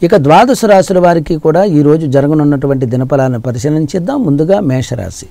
ఇక ద్వాదశ రాశుల వారికి కూడా ఈరోజు జరగనున్నటువంటి దినఫలాలను పరిశీలించిద్దాం ముందుగా మేషరాశి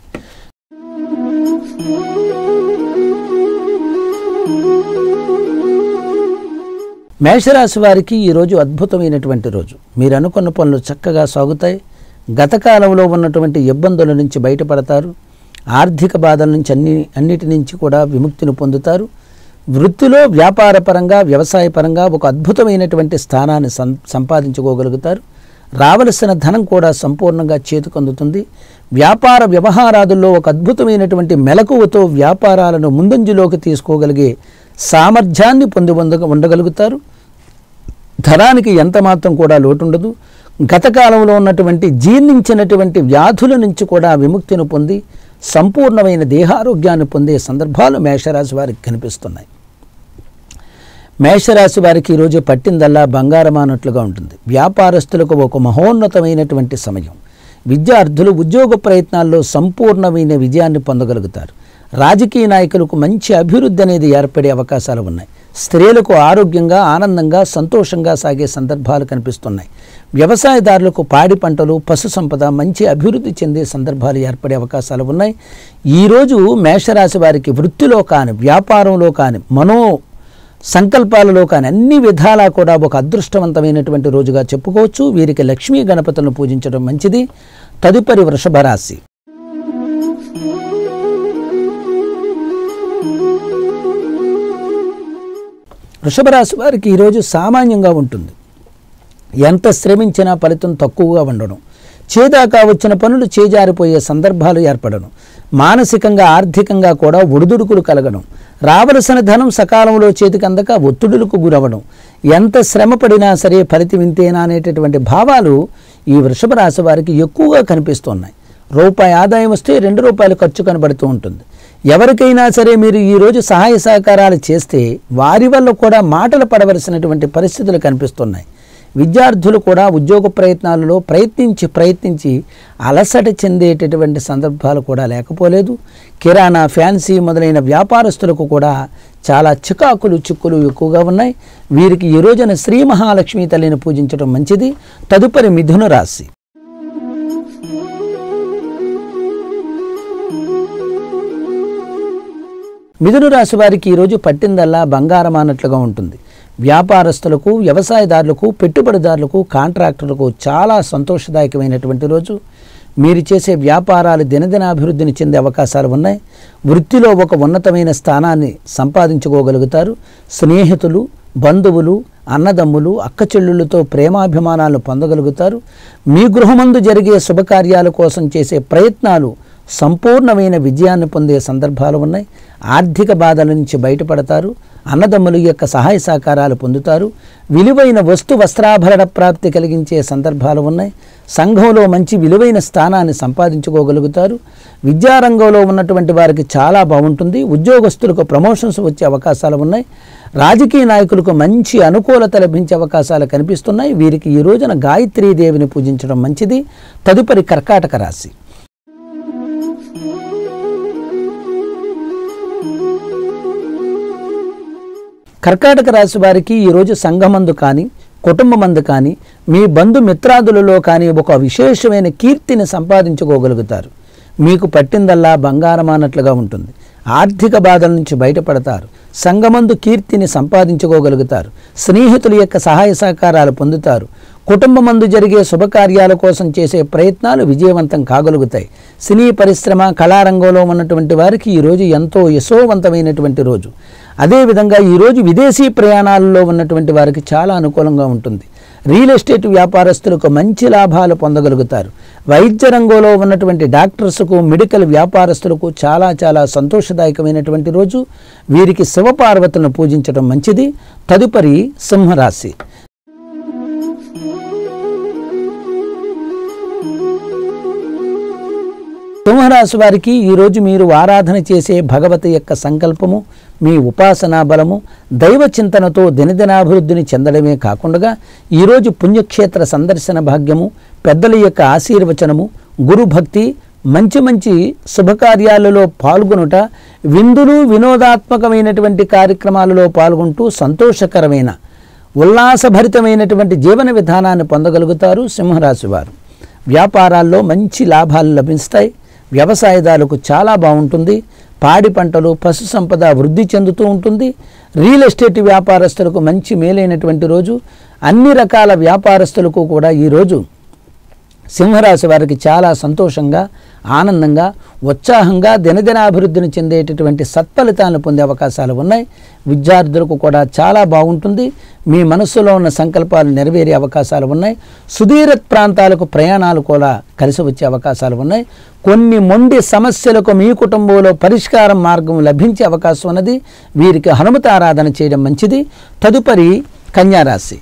మేషరాశి వారికి ఈరోజు అద్భుతమైనటువంటి రోజు మీరు అనుకున్న పనులు చక్కగా సాగుతాయి గత కాలంలో ఉన్నటువంటి ఇబ్బందుల నుంచి బయటపడతారు ఆర్థిక బాధల నుంచి అన్ని అన్నిటి నుంచి కూడా విముక్తిని పొందుతారు వృత్తిలో వ్యాపారపరంగా వ్యవసాయపరంగా ఒక అద్భుతమైనటువంటి స్థానాన్ని సం సంపాదించుకోగలుగుతారు రావలసిన ధనం కూడా సంపూర్ణంగా చేతికందుతుంది వ్యాపార వ్యవహారాదుల్లో ఒక అద్భుతమైనటువంటి మెలకువతో వ్యాపారాలను ముందంజలోకి తీసుకోగలిగే సామర్థ్యాన్ని పొంది ఉంద ఉండగలుగుతారు ధనానికి ఎంత మాత్రం కూడా లోటుండదు గత కాలంలో ఉన్నటువంటి జీర్ణించినటువంటి వ్యాధుల నుంచి కూడా విముక్తిని పొంది సంపూర్ణమైన దేహారోగ్యాన్ని పొందే సందర్భాలు మేషరాశి వారికి కనిపిస్తున్నాయి మేషరాశి వారికి ఈరోజు పట్టిందల్లా బంగారం అన్నట్లుగా ఉంటుంది వ్యాపారస్తులకు ఒక మహోన్నతమైనటువంటి సమయం విద్యార్థులు ఉద్యోగ ప్రయత్నాల్లో సంపూర్ణమైన విజయాన్ని పొందగలుగుతారు రాజకీయ నాయకులకు మంచి అభివృద్ధి అనేది ఏర్పడే అవకాశాలు ఉన్నాయి స్త్రీలకు ఆరోగ్యంగా ఆనందంగా సంతోషంగా సాగే సందర్భాలు కనిపిస్తున్నాయి వ్యవసాయదారులకు పాడి పంటలు పశు సంపద మంచి అభివృద్ధి చెందే సందర్భాలు ఏర్పడే అవకాశాలు ఉన్నాయి ఈరోజు మేషరాశి వారికి వృత్తిలో కానీ వ్యాపారంలో కానీ మనో సంకల్పాలలో కానీ అన్ని విధాలా కూడా ఒక అదృష్టవంతమైనటువంటి రోజుగా చెప్పుకోవచ్చు వీరికి లక్ష్మీ గణపతులను పూజించడం మంచిది తదుపరి వృషభ రాశి వృషభ రాశి వారికి ఈరోజు సామాన్యంగా ఉంటుంది ఎంత శ్రమించినా ఫలితం తక్కువగా ఉండడం చేదాకా వచ్చిన పనులు చేజారిపోయే సందర్భాలు ఏర్పడడం మానసికంగా ఆర్థికంగా కూడా ఒడిదుడుకులు కలగడం రావలసిన ధనం సకాలంలో చేతికి అందక ఒత్తిడులకు గురవడం ఎంత శ్రమ పడినా సరే ఫలితం ఇంతేనా అనేటటువంటి భావాలు ఈ వృషభ రాశి వారికి ఎక్కువగా కనిపిస్తున్నాయి రూపాయి ఆదాయం వస్తే రెండు రూపాయలు ఖర్చు కనబడుతూ ఉంటుంది ఎవరికైనా సరే మీరు ఈరోజు సహాయ సహకారాలు చేస్తే వారి వల్ల కూడా మాటలు పడవలసినటువంటి పరిస్థితులు కనిపిస్తున్నాయి విద్యార్థులు కూడా ఉద్యోగ ప్రయత్నాలలో ప్రయత్నించి ప్రయత్నించి అలసట చెందేటటువంటి సందర్భాలు కూడా లేకపోలేదు కిరాణా ఫ్యాన్సీ మొదలైన వ్యాపారస్తులకు కూడా చాలా చికాకులు చిక్కులు ఎక్కువగా ఉన్నాయి వీరికి ఈ రోజున శ్రీ మహాలక్ష్మి తల్లిని పూజించడం మంచిది తదుపరి మిథున రాశి మిథున రాశి వారికి ఈరోజు పట్టిందల్లా బంగారం అన్నట్లుగా ఉంటుంది వ్యాపారస్తులకు వ్యవసాయదారులకు పెట్టుబడిదారులకు కాంట్రాక్టర్లకు చాలా సంతోషదాయకమైనటువంటి రోజు మీరు చేసే వ్యాపారాలు దినదినాభివృద్ధిని చెందే అవకాశాలు ఉన్నాయి వృత్తిలో ఒక ఉన్నతమైన స్థానాన్ని సంపాదించుకోగలుగుతారు స్నేహితులు బంధువులు అన్నదమ్ములు అక్కచెల్లులతో ప్రేమాభిమానాలను పొందగలుగుతారు మీ గృహమందు జరిగే శుభకార్యాల కోసం చేసే ప్రయత్నాలు సంపూర్ణమైన విజయాన్ని పొందే సందర్భాలు ఉన్నాయి ఆర్థిక బాధల నుంచి బయటపడతారు అన్నదమ్ముల యొక్క సహాయ సహకారాలు పొందుతారు విలువైన వస్తు వస్త్రాభరణ ప్రాప్తి కలిగించే సందర్భాలు ఉన్నాయి సంఘంలో మంచి విలువైన స్థానాన్ని సంపాదించుకోగలుగుతారు విద్యారంగంలో ఉన్నటువంటి వారికి చాలా బాగుంటుంది ఉద్యోగస్తులకు ప్రమోషన్స్ వచ్చే అవకాశాలు ఉన్నాయి రాజకీయ నాయకులకు మంచి అనుకూలత లభించే అవకాశాలు కనిపిస్తున్నాయి వీరికి ఈ రోజున గాయత్రీదేవిని పూజించడం మంచిది తదుపరి కర్కాటక రాశి కర్కాటక రాశి వారికి ఈరోజు సంఘమందు కానీ కుటుంబమందు కానీ మీ బంధుమిత్రాదులలో కానీ ఒక విశేషమైన కీర్తిని సంపాదించుకోగలుగుతారు మీకు పట్టిందల్లా బంగారం అన్నట్లుగా ఉంటుంది ఆర్థిక బాధల నుంచి బయటపడతారు సంగమందు కీర్తిని సంపాదించుకోగలుగుతారు స్నేహితుల యొక్క సహాయ సహకారాలు పొందుతారు కుటుంబమందు జరిగే శుభకార్యాల కోసం చేసే ప్రయత్నాలు విజయవంతం కాగలుగుతాయి సినీ పరిశ్రమ కళారంగంలో ఉన్నటువంటి వారికి ఈరోజు ఎంతో యశోవంతమైనటువంటి రోజు అదేవిధంగా ఈరోజు విదేశీ ప్రయాణాలలో ఉన్నటువంటి వారికి చాలా అనుకూలంగా ఉంటుంది రియల్ ఎస్టేట్ వ్యాపారస్తులకు మంచి లాభాలు పొందగలుగుతారు వైద్య రంగంలో ఉన్నటువంటి డాక్టర్స్కు మెడికల్ వ్యాపారస్తులకు చాలా చాలా సంతోషదాయకమైనటువంటి రోజు వీరికి శివపార్వతులను పూజించడం మంచిది తదుపరి సింహరాశి సింహరాశి వారికి ఈరోజు మీరు ఆరాధన చేసే భగవతి యొక్క సంకల్పము మీ ఉపాసనా బలము దైవ చింతనతో దినదినాభివృద్ధిని చెందడమే కాకుండా ఈరోజు పుణ్యక్షేత్ర సందర్శన భాగ్యము పెద్దల యొక్క ఆశీర్వచనము గురుభక్తి మంచి మంచి శుభకార్యాలలో పాల్గొనుట విందులు వినోదాత్మకమైనటువంటి కార్యక్రమాలలో పాల్గొంటూ సంతోషకరమైన ఉల్లాసభరితమైనటువంటి జీవన విధానాన్ని పొందగలుగుతారు సింహరాశి వారు వ్యాపారాల్లో మంచి లాభాలు లభిస్తాయి వ్యవసాయదారులకు చాలా బాగుంటుంది పాడి పంటలు పశు సంపద వృద్ధి చెందుతూ ఉంటుంది రియల్ ఎస్టేట్ వ్యాపారస్తులకు మంచి మేలైనటువంటి రోజు అన్ని రకాల వ్యాపారస్తులకు కూడా ఈరోజు సింహరాశి వారికి చాలా సంతోషంగా ఆనందంగా ఉత్సాహంగా దినదినాభివృద్ధిని చెందేటటువంటి సత్ఫలితాలను పొందే అవకాశాలు ఉన్నాయి విద్యార్థులకు కూడా చాలా బాగుంటుంది మీ మనస్సులో ఉన్న సంకల్పాలు నెరవేరే అవకాశాలు ఉన్నాయి సుదీర ప్రాంతాలకు ప్రయాణాలు కూడా కలిసి వచ్చే అవకాశాలు ఉన్నాయి కొన్ని మొండి సమస్యలకు మీ కుటుంబంలో పరిష్కారం మార్గం లభించే అవకాశం ఉన్నది వీరికి హనుమత ఆరాధన చేయడం మంచిది తదుపరి కన్యారాశి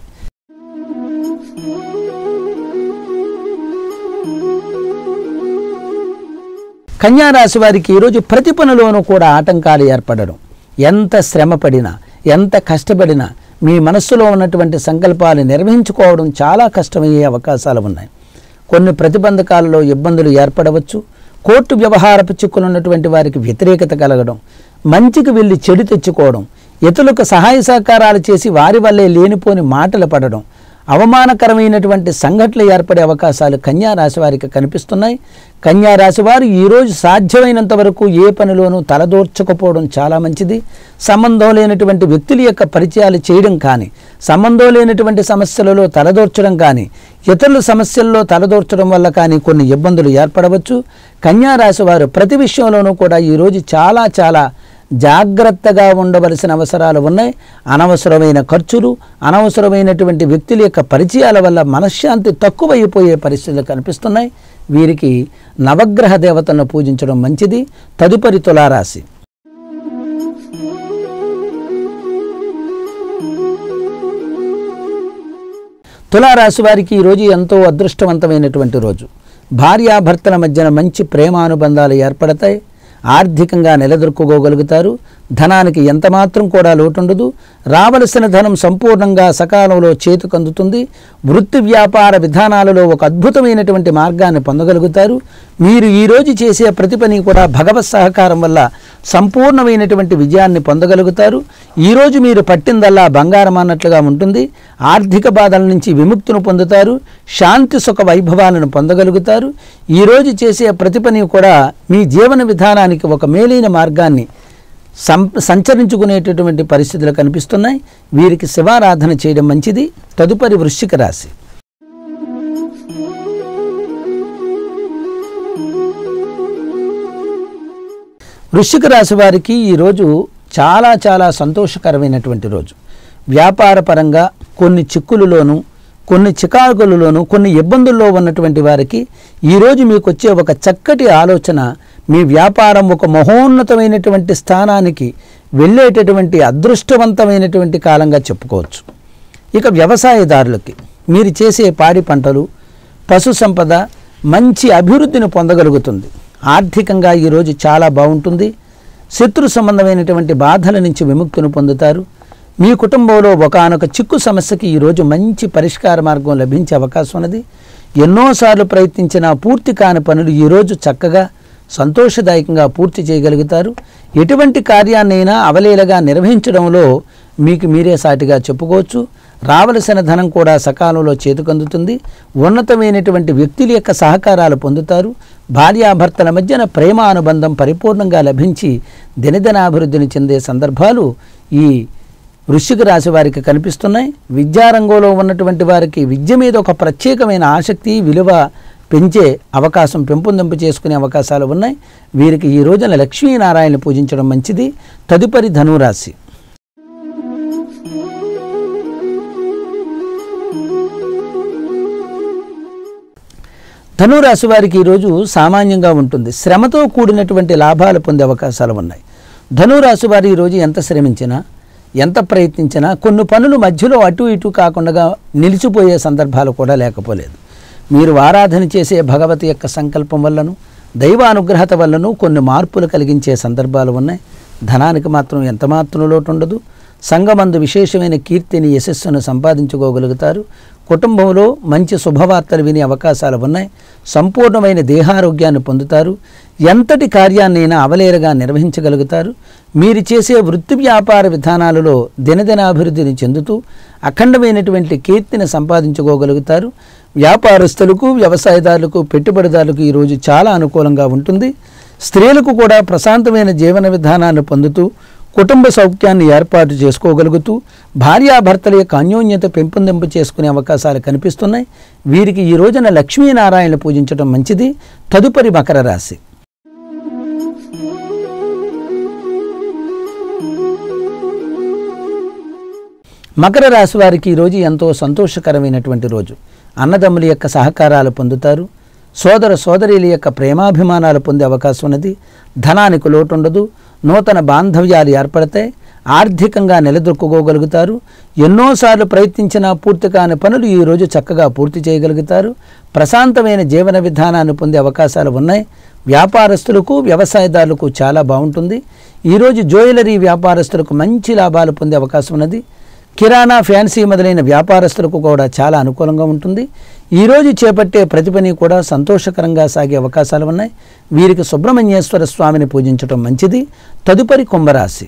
కన్యారాశి వారికి ఈరోజు ప్రతి పనిలోనూ కూడా ఆటంకాలు ఏర్పడడం ఎంత శ్రమ పడినా ఎంత కష్టపడినా మీ మనస్సులో ఉన్నటువంటి సంకల్పాలు నిర్వహించుకోవడం చాలా కష్టమయ్యే అవకాశాలు ఉన్నాయి కొన్ని ప్రతిబంధకాలలో ఇబ్బందులు ఏర్పడవచ్చు కోర్టు వ్యవహారపు చిక్కులు ఉన్నటువంటి వారికి వ్యతిరేకత కలగడం మంచికి వెళ్ళి చెడు తెచ్చుకోవడం ఇతరులకు సహాయ సహకారాలు చేసి వారి వల్లే లేనిపోని మాటలు పడడం అవమానకరమైనటువంటి సంఘటనలు ఏర్పడే అవకాశాలు కన్యా రాశి వారికి కనిపిస్తున్నాయి కన్యా రాశి వారు ఈరోజు సాధ్యమైనంత వరకు ఏ పనిలోనూ తలదూర్చకపోవడం చాలా మంచిది సంబంధం లేనటువంటి వ్యక్తుల యొక్క పరిచయాలు చేయడం కానీ సంబంధం లేనటువంటి సమస్యలలో తలదూర్చడం కానీ ఇతరుల సమస్యల్లో తలదూర్చడం వల్ల కానీ కొన్ని ఇబ్బందులు ఏర్పడవచ్చు కన్యా రాశి వారు ప్రతి విషయంలోనూ కూడా ఈరోజు చాలా చాలా జాగ్రత్తగా ఉండవలసిన అవసరాలు ఉన్నాయి అనవసరమైన ఖర్చులు అనవసరమైనటువంటి వ్యక్తుల యొక్క పరిచయాల వల్ల మనశ్శాంతి తక్కువైపోయే పరిస్థితులు కనిపిస్తున్నాయి వీరికి నవగ్రహ దేవతలను పూజించడం మంచిది తదుపరి తులారాశి తులారాశి వారికి ఈరోజు ఎంతో అదృష్టవంతమైనటువంటి రోజు భార్యాభర్తల మధ్యన మంచి ప్రేమానుబంధాలు ఏర్పడతాయి ఆర్థికంగా నిలదొక్కుకోగలుగుతారు ధనానికి ఎంతమాత్రం కూడా లోటుండదు రావలసిన ధనం సంపూర్ణంగా సకాలంలో చేతుకందుతుంది వృత్తి వ్యాపార విధానాలలో ఒక అద్భుతమైనటువంటి మార్గాన్ని పొందగలుగుతారు మీరు ఈరోజు చేసే ప్రతి పని కూడా భగవత్ సహకారం వల్ల సంపూర్ణమైనటువంటి విజయాన్ని పొందగలుగుతారు ఈరోజు మీరు పట్టిందల్లా బంగారం అన్నట్లుగా ఉంటుంది ఆర్థిక బాధల నుంచి విముక్తిని పొందుతారు శాంతి సుఖ వైభవాలను పొందగలుగుతారు ఈరోజు చేసే ప్రతి పని కూడా మీ జీవన విధానానికి ఒక మేలైన మార్గాన్ని సం సంచరించుకునేటటువంటి పరిస్థితులు కనిపిస్తున్నాయి వీరికి శివారాధన చేయడం మంచిది తదుపరి వృశ్చిక రాశి వృశ్చిక రాశి వారికి ఈరోజు చాలా చాలా సంతోషకరమైనటువంటి రోజు వ్యాపార పరంగా కొన్ని చిక్కులలోనూ కొన్ని చికాకులలోనూ కొన్ని ఇబ్బందుల్లో ఉన్నటువంటి వారికి ఈరోజు మీకు వచ్చే ఒక చక్కటి ఆలోచన మీ వ్యాపారం ఒక మహోన్నతమైనటువంటి స్థానానికి వెళ్ళేటటువంటి అదృష్టవంతమైనటువంటి కాలంగా చెప్పుకోవచ్చు ఇక వ్యవసాయదారులకి మీరు చేసే పాడి పంటలు పశు సంపద మంచి అభివృద్ధిని పొందగలుగుతుంది ఆర్థికంగా ఈరోజు చాలా బాగుంటుంది శత్రు సంబంధమైనటువంటి బాధల నుంచి విముక్తిని పొందుతారు మీ కుటుంబంలో ఒకానొక చిక్కు సమస్యకి ఈరోజు మంచి పరిష్కార మార్గం లభించే అవకాశం ఉన్నది ఎన్నోసార్లు ప్రయత్నించిన పూర్తి కాని పనులు ఈరోజు చక్కగా సంతోషదాయకంగా పూర్తి చేయగలుగుతారు ఎటువంటి కార్యాన్నైనా అవలీలగా నిర్వహించడంలో మీకు మీరే సాటిగా చెప్పుకోవచ్చు రావలసిన ధనం కూడా సకాలంలో చేతుకందుతుంది ఉన్నతమైనటువంటి వ్యక్తుల యొక్క సహకారాలు పొందుతారు భార్యాభర్తల మధ్యన ప్రేమ అనుబంధం పరిపూర్ణంగా లభించి దినదినాభివృద్ధిని చెందే సందర్భాలు ఈ వృశ్చిక రాశి వారికి కనిపిస్తున్నాయి విద్యారంగంలో ఉన్నటువంటి వారికి విద్య మీద ఒక ప్రత్యేకమైన ఆసక్తి విలువ పెంచే అవకాశం పెంపొందింపు చేసుకునే అవకాశాలు ఉన్నాయి వీరికి ఈ రోజున లక్ష్మీనారాయణ పూజించడం మంచిది తదుపరి ధనురాశి ధనురాశి వారికి ఈరోజు సామాన్యంగా ఉంటుంది శ్రమతో కూడినటువంటి లాభాలు పొందే అవకాశాలు ఉన్నాయి ధనురాశి వారు ఈరోజు ఎంత శ్రమించినా ఎంత ప్రయత్నించినా కొన్ని పనులు మధ్యలో అటు ఇటు కాకుండా నిలిచిపోయే సందర్భాలు కూడా లేకపోలేదు మీరు ఆరాధన చేసే భగవతి యొక్క సంకల్పం వల్లను దైవానుగ్రహత వల్లను కొన్ని మార్పులు కలిగించే సందర్భాలు ఉన్నాయి ధనానికి మాత్రం ఎంత మాత్రం లోటు ఉండదు సంఘమందు విశేషమైన కీర్తిని యశస్సును సంపాదించుకోగలుగుతారు కుటుంబంలో మంచి శుభవార్తలు వినే అవకాశాలు ఉన్నాయి సంపూర్ణమైన దేహారోగ్యాన్ని పొందుతారు ఎంతటి కార్యాన్నైనా అవలేరగా నిర్వహించగలుగుతారు మీరు చేసే వృత్తి వ్యాపార విధానాలలో దినదినాభివృద్ధిని చెందుతూ అఖండమైనటువంటి కీర్తిని సంపాదించుకోగలుగుతారు వ్యాపారస్తులకు వ్యవసాయదారులకు పెట్టుబడిదారులకు ఈరోజు చాలా అనుకూలంగా ఉంటుంది స్త్రీలకు కూడా ప్రశాంతమైన జీవన విధానాన్ని పొందుతూ కుటుంబ సౌఖ్యాన్ని ఏర్పాటు చేసుకోగలుగుతూ భార్యాభర్తల యొక్క అన్యోన్యత పెంపొందింపు చేసుకునే అవకాశాలు కనిపిస్తున్నాయి వీరికి ఈ రోజున లక్ష్మీనారాయణ పూజించడం మంచిది తదుపరి మకర రాశి మకర రాశి వారికి ఈరోజు ఎంతో సంతోషకరమైనటువంటి రోజు అన్నదమ్ముల యొక్క సహకారాలు పొందుతారు సోదర సోదరీల యొక్క ప్రేమాభిమానాలు పొందే అవకాశం ఉన్నది ధనానికి లోటు ఉండదు నూతన బాంధవ్యాలు ఏర్పడతాయి ఆర్థికంగా నిలదొక్కుకోగలుగుతారు ఎన్నోసార్లు ప్రయత్నించినా పూర్తి కాని పనులు ఈరోజు చక్కగా పూర్తి చేయగలుగుతారు ప్రశాంతమైన జీవన విధానాన్ని పొందే అవకాశాలు ఉన్నాయి వ్యాపారస్తులకు వ్యవసాయదారులకు చాలా బాగుంటుంది ఈరోజు జ్యువెలరీ వ్యాపారస్తులకు మంచి లాభాలు పొందే అవకాశం ఉన్నది కిరాణా ఫ్యాన్సీ మొదలైన వ్యాపారస్తులకు కూడా చాలా అనుకూలంగా ఉంటుంది ఈరోజు చేపట్టే ప్రతి పని కూడా సంతోషకరంగా సాగే అవకాశాలు ఉన్నాయి వీరికి సుబ్రహ్మణ్యేశ్వర స్వామిని పూజించడం మంచిది తదుపరి కుంభరాశి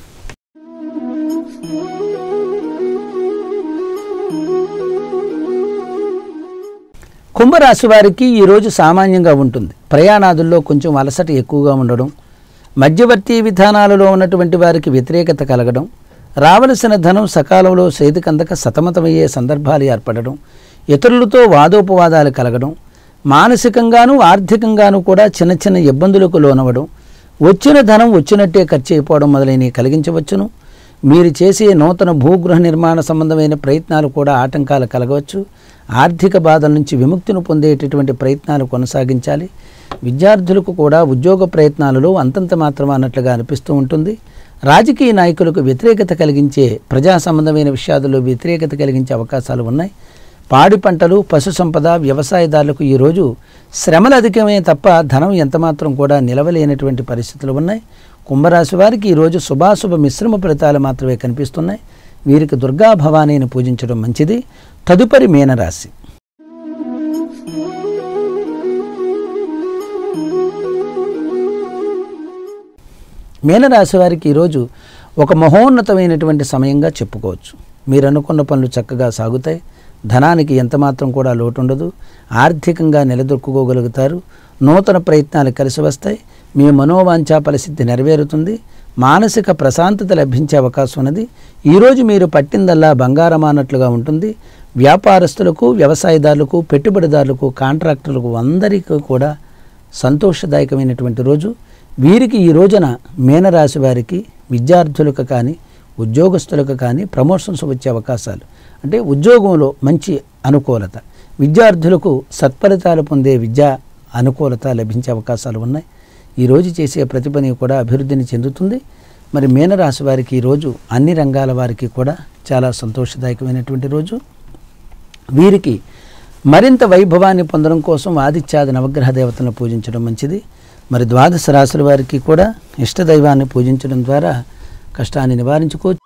కుంభరాశి వారికి ఈరోజు సామాన్యంగా ఉంటుంది ప్రయాణాదుల్లో కొంచెం అలసట ఎక్కువగా ఉండడం మధ్యవర్తి విధానాలలో ఉన్నటువంటి వారికి వ్యతిరేకత కలగడం రావలసిన ధనం సకాలంలో చేతికందక సతమతమయ్యే సందర్భాలు ఏర్పడడం ఇతరులతో వాదోపవాదాలు కలగడం మానసికంగాను ఆర్థికంగాను కూడా చిన్న చిన్న ఇబ్బందులకు లోనవడం వచ్చిన ధనం వచ్చినట్టే ఖర్చు అయిపోవడం మొదలైనవి కలిగించవచ్చును మీరు చేసే నూతన భూగృహ నిర్మాణ సంబంధమైన ప్రయత్నాలు కూడా ఆటంకాలు కలగవచ్చు ఆర్థిక బాధల నుంచి విముక్తిని పొందేటటువంటి ప్రయత్నాలు కొనసాగించాలి విద్యార్థులకు కూడా ఉద్యోగ ప్రయత్నాలలో అంతంత మాత్రం అన్నట్లుగా అనిపిస్తూ ఉంటుంది రాజకీయ నాయకులకు వ్యతిరేకత కలిగించే ప్రజా సంబంధమైన విషయాలలో వ్యతిరేకత కలిగించే అవకాశాలు ఉన్నాయి పాడి పంటలు పశు సంపద వ్యవసాయదారులకు ఈరోజు శ్రమలు అధికమే తప్ప ధనం ఎంతమాత్రం కూడా నిలవలేనటువంటి పరిస్థితులు ఉన్నాయి కుంభరాశి వారికి ఈరోజు శుభాశుభ మిశ్రమ ఫలితాలు మాత్రమే కనిపిస్తున్నాయి వీరికి దుర్గా భవానీని పూజించడం మంచిది తదుపరి మీనరాశి మీనరాశి వారికి ఈరోజు ఒక మహోన్నతమైనటువంటి సమయంగా చెప్పుకోవచ్చు మీరు అనుకున్న పనులు చక్కగా సాగుతాయి ధనానికి ఎంతమాత్రం కూడా లోటు ఉండదు ఆర్థికంగా నిలదొక్కుకోగలుగుతారు నూతన ప్రయత్నాలు కలిసి వస్తాయి మీ మనోవాంఛా పరిస్థితి నెరవేరుతుంది మానసిక ప్రశాంతత లభించే అవకాశం ఉన్నది ఈరోజు మీరు పట్టిందల్లా బంగారం అన్నట్లుగా ఉంటుంది వ్యాపారస్తులకు వ్యవసాయదారులకు పెట్టుబడిదారులకు కాంట్రాక్టర్లకు అందరికీ కూడా సంతోషదాయకమైనటువంటి రోజు వీరికి ఈ రోజున మీనరాశి వారికి విద్యార్థులకు కానీ ఉద్యోగస్తులకు కానీ ప్రమోషన్స్ వచ్చే అవకాశాలు అంటే ఉద్యోగంలో మంచి అనుకూలత విద్యార్థులకు సత్ఫలితాలు పొందే విద్యా అనుకూలత లభించే అవకాశాలు ఉన్నాయి ఈరోజు చేసే ప్రతి పని కూడా అభివృద్ధిని చెందుతుంది మరి మీనరాశి వారికి ఈరోజు అన్ని రంగాల వారికి కూడా చాలా సంతోషదాయకమైనటువంటి రోజు వీరికి మరింత వైభవాన్ని పొందడం కోసం ఆదిత్యాది నవగ్రహ దేవతలను పూజించడం మంచిది మరి ద్వాదశ రాశుల వారికి కూడా ఇష్టదైవాన్ని పూజించడం ద్వారా కష్టాన్ని నివారించుకోవచ్చు